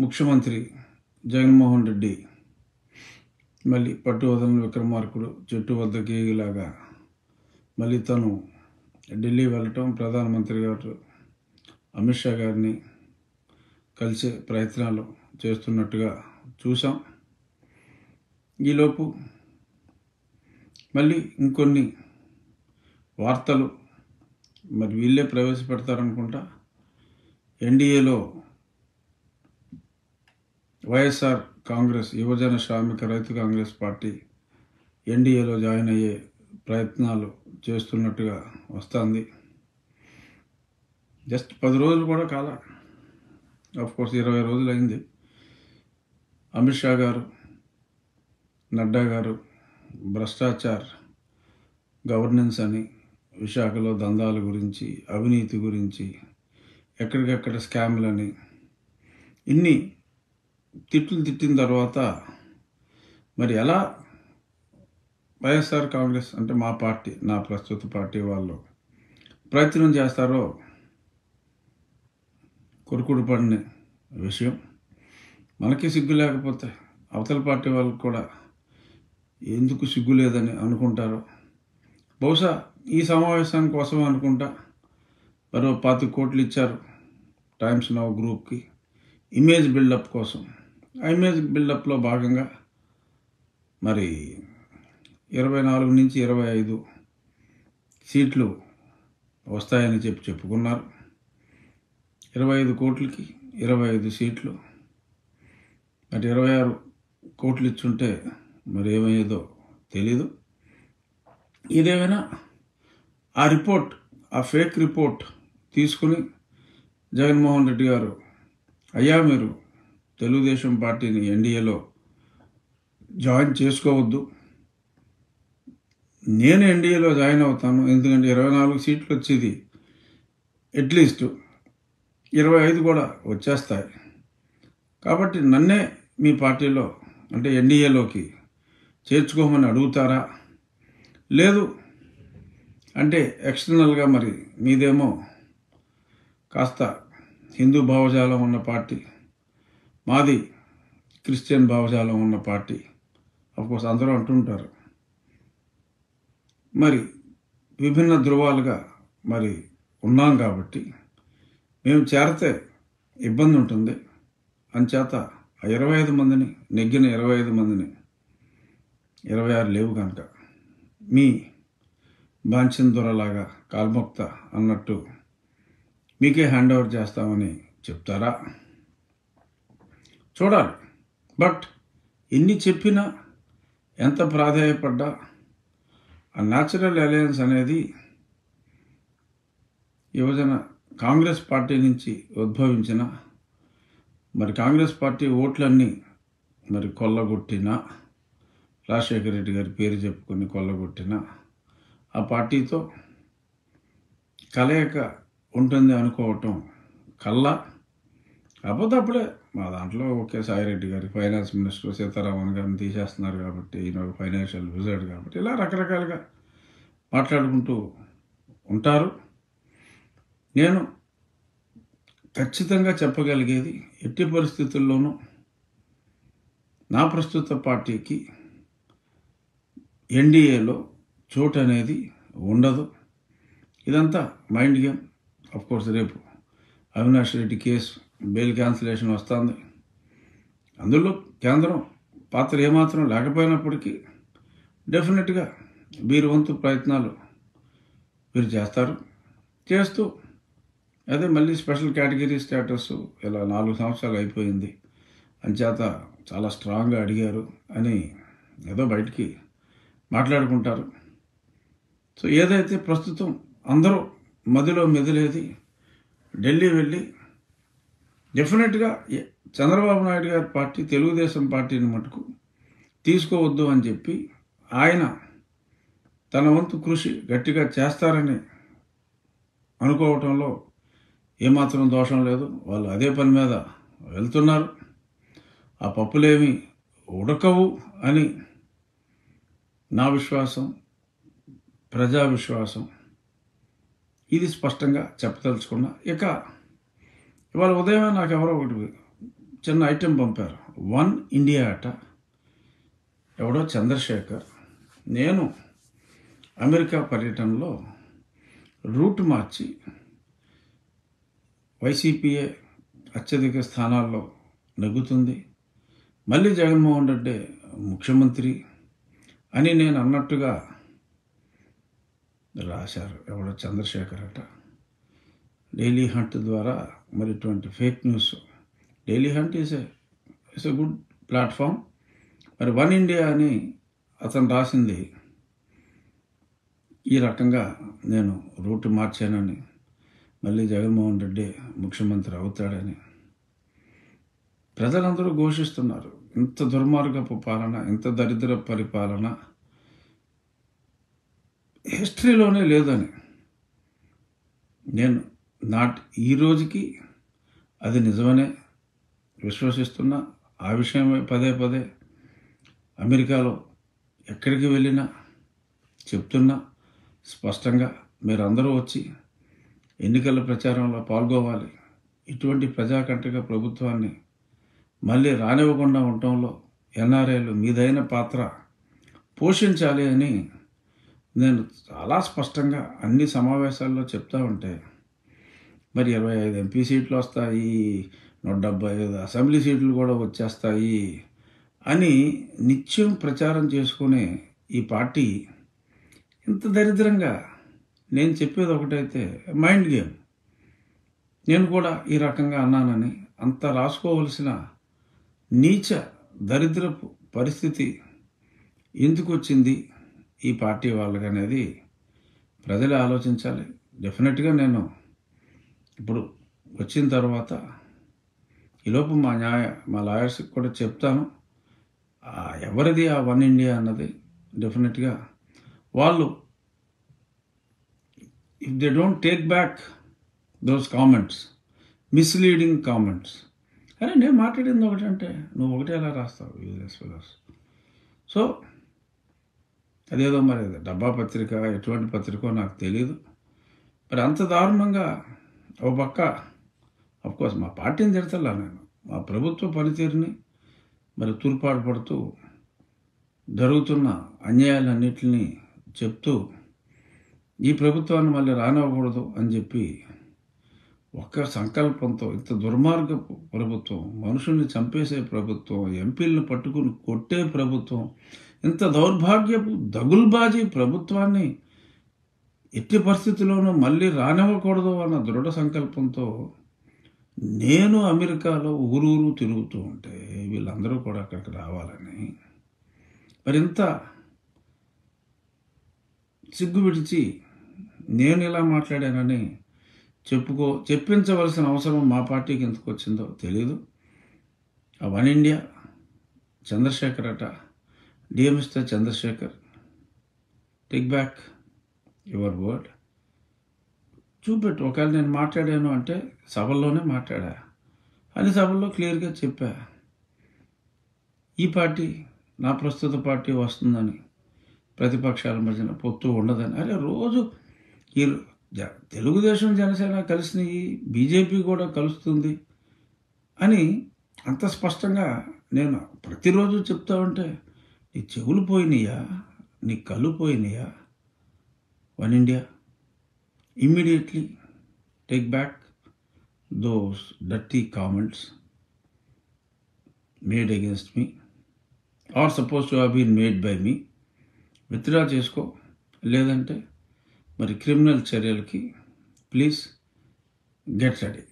ముఖ్యమంత్రి జగన్మోహన్ రెడ్డి మళ్ళీ పట్టు వదలని విక్రమార్కుడు చెట్టు వద్దకి లాగా మళ్ళీ తను ఢిల్లీ వెళ్ళటం ప్రధానమంత్రి గారు అమిత్ షా గారిని కలిసే ప్రయత్నాలు చేస్తున్నట్టుగా చూసాం ఈలోపు మళ్ళీ ఇంకొన్ని వార్తలు మరి వీళ్ళే ప్రవేశపెడతారనుకుంటా ఎన్డీఏలో వైఎస్ఆర్ కాంగ్రెస్ యువజన శ్రామిక రైతు కాంగ్రెస్ పార్టీ ఎన్డీఏలో జాయిన్ అయ్యే ప్రయత్నాలు చేస్తున్నట్టుగా వస్తుంది జస్ట్ పది రోజులు కూడా కాల ఆఫ్ కోర్స్ ఇరవై రోజులు అయింది అమిత్ షా గారు నడ్డా గారు భ్రష్టాచార్ గవర్నెన్స్ అని విశాఖలో దందాల గురించి అవినీతి గురించి ఎక్కడికక్కడ స్కామ్లని ఇన్ని తిట్లు తిట్టిన తర్వాత మరి ఎలా వైఎస్ఆర్ కాంగ్రెస్ అంటే మా పార్టీ నా ప్రస్తుత పార్టీ వాళ్ళు ప్రయత్నం చేస్తారో కొరుకుడు పడిన విషయం మనకి సిగ్గు లేకపోతే అవతల పార్టీ వాళ్ళకి కూడా ఎందుకు సిగ్గు లేదని అనుకుంటారో బహుశా ఈ సమావేశాని కోసం అనుకుంటా మరో పాతి కోట్లు ఇచ్చారు టైమ్స్ నవ్ గ్రూప్కి ఇమేజ్ బిల్డప్ కోసం ఆ ఇమేజ్ బిల్డప్లో భాగంగా మరి ఇరవై నాలుగు నుంచి ఇరవై ఐదు సీట్లు వస్తాయని చెప్పి చెప్పుకున్నారు ఇరవై ఐదు కోట్లకి ఇరవై ఐదు సీట్లు మరి ఇరవై ఆరు కోట్లు ఇచ్చుంటే మరి ఏమయ్యేదో తెలీదు ఇదేమైనా ఆ రిపోర్ట్ ఆ ఫేక్ రిపోర్ట్ తీసుకుని జగన్మోహన్ రెడ్డి గారు అయ్యా మీరు తెలుగుదేశం పార్టీని ఎన్డీఏలో జాయిన్ చేసుకోవద్దు నేను ఎన్డీఏలో జాయిన్ అవుతాను ఎందుకంటే ఇరవై నాలుగు సీట్లు వచ్చేది అట్లీస్ట్ ఇరవై ఐదు కూడా వచ్చేస్తాయి కాబట్టి నన్నే మీ పార్టీలో అంటే ఎన్డీఏలోకి చేర్చుకోమని అడుగుతారా లేదు అంటే ఎక్స్టర్నల్గా మరి మీదేమో కాస్త హిందూ భావజాలం ఉన్న పార్టీ మాది క్రిస్టియన్ భావజాలం ఉన్న పార్టీ కోర్స్ అందరూ అంటుంటారు మరి విభిన్న ధృవాలుగా మరి ఉన్నాం కాబట్టి మేము చేరితే ఇబ్బంది ఉంటుంది అంచేత ఆ ఇరవై ఐదు మందిని నెగ్గిన ఇరవై ఐదు మందిని ఇరవై ఆరు లేవు కనుక మీ బాంఛన్ దొరలాగా కాల్మొక్త అన్నట్టు మీకే హ్యాండ్ ఓవర్ చేస్తామని చెప్తారా చూడాలి బట్ ఎన్ని చెప్పినా ఎంత ప్రాధాయపడ్డా ఆ న్యాచురల్ అలయన్స్ అనేది యువజన కాంగ్రెస్ పార్టీ నుంచి ఉద్భవించిన మరి కాంగ్రెస్ పార్టీ ఓట్లన్నీ మరి కొల్లగొట్టిన రాజశేఖర రెడ్డి గారి పేరు చెప్పుకొని కొల్లగొట్టిన ఆ పార్టీతో కలయిక ఉంటుంది అనుకోవటం కల్లా కాకపోతే అప్పుడే మా దాంట్లో ఒకే సాయిరెడ్డి గారి ఫైనాన్స్ మినిస్టర్ సీతారామన్ గారిని తీసేస్తున్నారు కాబట్టి ఈయన ఒక ఫైనాన్షియల్ విజర్డ్ కాబట్టి ఇలా రకరకాలుగా మాట్లాడుకుంటూ ఉంటారు నేను ఖచ్చితంగా చెప్పగలిగేది ఎట్టి పరిస్థితుల్లోనూ నా ప్రస్తుత పార్టీకి ఎన్డీఏలో చోటు అనేది ఉండదు ఇదంతా మైండ్ గేమ్ ఆఫ్ కోర్స్ రేపు Avinash Reddy case bail cancellation వస్తుంది అందులో కేంద్రం పాత్ర ఏమాత్రం లేకపోయినప్పటికీ డెఫినెట్గా వీరి వంతు ప్రయత్నాలు వీరు చేస్తారు చేస్తూ అదే మళ్ళీ స్పెషల్ కేటగిరీ స్టేటస్ ఇలా నాలుగు సంవత్సరాలు అయిపోయింది అంచేత చాలా స్ట్రాంగ్గా అడిగారు అని ఏదో బయటికి మాట్లాడుకుంటారు సో ఏదైతే ప్రస్తుతం అందరూ మదిలో మెదిలేది ఢిల్లీ వెళ్ళి డెఫినెట్గా ఎ- చంద్రబాబు నాయుడు గారి పార్టీ తెలుగుదేశం పార్టీని మటుకు తీసుకోవద్దు అని చెప్పి ఆయన తన వంతు కృషి గట్టిగా చేస్తారని అనుకోవటంలో ఏమాత్రం దోషం లేదు వాళ్ళు అదే పని మీద వెళ్తున్నారు ఆ పప్పులేమి ఉడకవు అని నా విశ్వాసం ప్రజా విశ్వాసం ఇది స్పష్టంగా చెప్పదలుచుకున్నా ఇక ఇవాళ ఉదయమే నాకు ఎవరో ఒకటి చిన్న ఐటెం పంపారు వన్ ఇండియా అట ఎవడో చంద్రశేఖర్ నేను అమెరికా పర్యటనలో రూట్ మార్చి వైసీపీఏ అత్యధిక స్థానాల్లో నెగ్గుతుంది మళ్ళీ జగన్మోహన్ రెడ్డి ముఖ్యమంత్రి అని నేను అన్నట్టుగా రాశారు ఎవడో చంద్రశేఖర్ అట డైలీ హంట్ ద్వారా మరి ఇటువంటి fake news daily hunt is a is a good platform మరి వన్ ఇండియా అని అతను రాసింది ఈ రకంగా నేను రూట్ మార్చానని మళ్ళీ జగన్మోహన్ రెడ్డి ముఖ్యమంత్రి అవుతాడని ప్రజలందరూ ఘోషిస్తున్నారు ఇంత దుర్మార్గపు పాలన ఇంత దరిద్ర పరిపాలన హిస్టరీలోనే లేదని నేను నాట్ ఈ రోజుకి అది నిజమనే విశ్వసిస్తున్నా ఆ విషయమే పదే పదే అమెరికాలో ఎక్కడికి వెళ్ళినా చెప్తున్నా స్పష్టంగా మీరందరూ వచ్చి ఎన్నికల ప్రచారంలో పాల్గొవాలి ఇటువంటి ప్రజాకంటక ప్రభుత్వాన్ని మళ్ళీ రానివ్వకుండా ఉండటంలో ఎన్ఆర్ఐలు మీదైన పాత్ర పోషించాలి అని నేను చాలా స్పష్టంగా అన్ని సమావేశాల్లో చెప్తా ఉంటే మరి ఇరవై ఐదు ఎంపీ సీట్లు వస్తాయి నూట డెబ్బై ఐదు అసెంబ్లీ సీట్లు కూడా వచ్చేస్తాయి అని నిత్యం ప్రచారం చేసుకునే ఈ పార్టీ ఇంత దరిద్రంగా నేను చెప్పేది ఒకటైతే మైండ్ గేమ్ నేను కూడా ఈ రకంగా అన్నానని అంత రాసుకోవలసిన నీచ దరిద్రపు పరిస్థితి ఎందుకు వచ్చింది ఈ పార్టీ వాళ్ళకి అనేది ప్రజలు ఆలోచించాలి డెఫినెట్గా నేను ఇప్పుడు వచ్చిన తర్వాత ఈలోపు మా న్యాయ మా లాయర్స్కి కూడా చెప్తాను ఆ ఎవరిది ఆ వన్ ఇండియా అన్నది డెఫినెట్గా వాళ్ళు if they don't take back those comments misleading comments అరే నేను మాట్లాడింది ఒకటంటే నువ్వు ఒకటే ఎలా రాస్తావు యూజెస్ ఫిలోస్ సో అదేదో మరి డబ్బా పత్రిక ఎటువంటి పత్రికో నాకు తెలియదు మరి అంత దారుణంగా ఒక పక్క కోర్స్ మా పార్టీని తిడతలా నేను మా ప్రభుత్వ పనితీరుని మరి తూర్పాటు పడుతూ జరుగుతున్న అన్యాయాలన్నింటినీ చెప్తూ ఈ ప్రభుత్వాన్ని మళ్ళీ రానివ్వకూడదు అని చెప్పి ఒక్క సంకల్పంతో ఇంత దుర్మార్గ ప్రభుత్వం మనుషుల్ని చంపేసే ప్రభుత్వం ఎంపీలను పట్టుకుని కొట్టే ప్రభుత్వం ఇంత దౌర్భాగ్యపు దగుల్బాజీ ప్రభుత్వాన్ని ఎట్టి పరిస్థితుల్లోనూ మళ్ళీ రానివ్వకూడదు అన్న దృఢ సంకల్పంతో నేను అమెరికాలో ఊరూరు తిరుగుతూ ఉంటే వీళ్ళందరూ కూడా అక్కడికి రావాలని మరింత సిగ్గు విడిచి నేను ఇలా మాట్లాడానని చెప్పుకో చెప్పించవలసిన అవసరం మా పార్టీకి ఎందుకు వచ్చిందో తెలీదు ఆ వన్ ఇండియా చంద్రశేఖర్ అట డిఎంఎస్తో Chandrasekhar take back your word చూపెట్టు ఒకవేళ నేను మాట్లాడాను అంటే సభల్లోనే మాట్లాడా అని సభల్లో క్లియర్గా చెప్పా ఈ పార్టీ నా ప్రస్తుత పార్టీ వస్తుందని ప్రతిపక్షాల మధ్యన పొత్తు ఉండదని అరే రోజు ఈ జ- తెలుగుదేశం జనసేన కలిసినవి బీజేపీ కూడా కలుస్తుంది అని అంత స్పష్టంగా నేను ప్రతిరోజు చెప్తా ఉంటే నీ చెవులు పోయినాయా నీ కళ్ళు పోయినాయా one India immediately take back those dirty comments made against me are supposed to have been made by me withdraw చేసుకో లేదంటే మరి క్రిమినల్ చర్యలకి ప్లీజ్ గెట్ రెడీ